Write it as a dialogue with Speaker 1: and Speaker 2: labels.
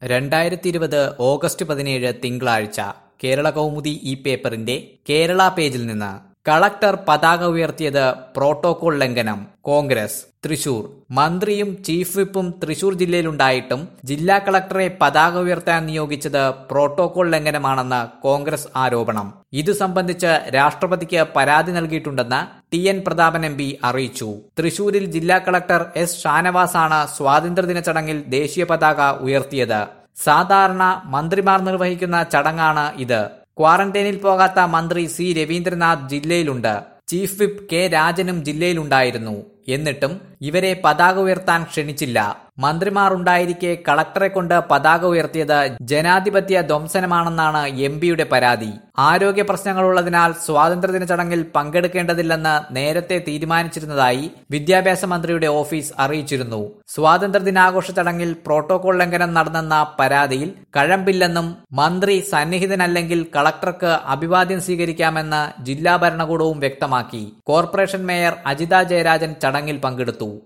Speaker 1: രണ്ടായിരത്തി ഇരുപത് ഓഗസ്റ്റ് പതിനേഴ് തിങ്കളാഴ്ച കേരള കൗമുദി ഈ പേപ്പറിന്റെ കേരള പേജിൽ നിന്ന് കളക്ടർ പതാക ഉയർത്തിയത് പ്രോട്ടോകോൾ ലംഘനം കോൺഗ്രസ് തൃശൂർ മന്ത്രിയും ചീഫ് വിപ്പും തൃശൂർ ജില്ലയിലുണ്ടായിട്ടും ജില്ലാ കളക്ടറെ പതാക ഉയർത്താൻ നിയോഗിച്ചത് പ്രോട്ടോകോൾ ലംഘനമാണെന്ന് കോൺഗ്രസ് ആരോപണം ഇതു സംബന്ധിച്ച് രാഷ്ട്രപതിക്ക് പരാതി നൽകിയിട്ടുണ്ടെന്ന് T N Prathapan M P അറിയിച്ചു തൃശൂരിൽ ജില്ലാ കളക്ടർ എസ് ഷാനവാസാണ് സ്വാതന്ത്ര്യദിന ചടങ്ങിൽ ദേശീയ പതാക ഉയർത്തിയത് സാധാരണ മന്ത്രിമാർ നിർവഹിക്കുന്ന ചടങ്ങാണ് ഇത് ക്വാറന്റൈനിൽ പോകാത്ത മന്ത്രി സി രവീന്ദ്രനാഥ് ജില്ലയിലുണ്ട് ചീഫ് വിപ്പ് കെ രാജനും ജില്ലയിലുണ്ടായിരുന്നു എന്നിട്ടും ഇവരെ പതാക ഉയർത്താൻ ക്ഷണിച്ചില്ല മന്ത്രിമാർ ഉണ്ടായിരിക്കെ കളക്ടറെ കൊണ്ട് പതാക ഉയർത്തിയത് ജനാധിപത്യ ധ്വംസനമാണെന്നാണ് എം പിയുടെ പരാതി ആരോഗ്യ പ്രശ്നങ്ങളുള്ളതിനാൽ സ്വാതന്ത്ര്യദിന ചടങ്ങിൽ പങ്കെടുക്കേണ്ടതില്ലെന്ന് നേരത്തെ തീരുമാനിച്ചിരുന്നതായി വിദ്യാഭ്യാസ മന്ത്രിയുടെ ഓഫീസ് അറിയിച്ചിരുന്നു സ്വാതന്ത്ര്യദിനാഘോഷ ചടങ്ങിൽ പ്രോട്ടോകോൾ ലംഘനം നടന്നെന്ന പരാതിയിൽ കഴമ്പില്ലെന്നും മന്ത്രി സന്നിഹിതനല്ലെങ്കിൽ കളക്ടർക്ക് അഭിവാദ്യം സ്വീകരിക്കാമെന്ന് ജില്ലാ ഭരണകൂടവും വ്യക്തമാക്കി കോർപ്പറേഷൻ മേയർ അജിത ജയരാജൻ ചടങ്ങിൽ പങ്കെടുത്തു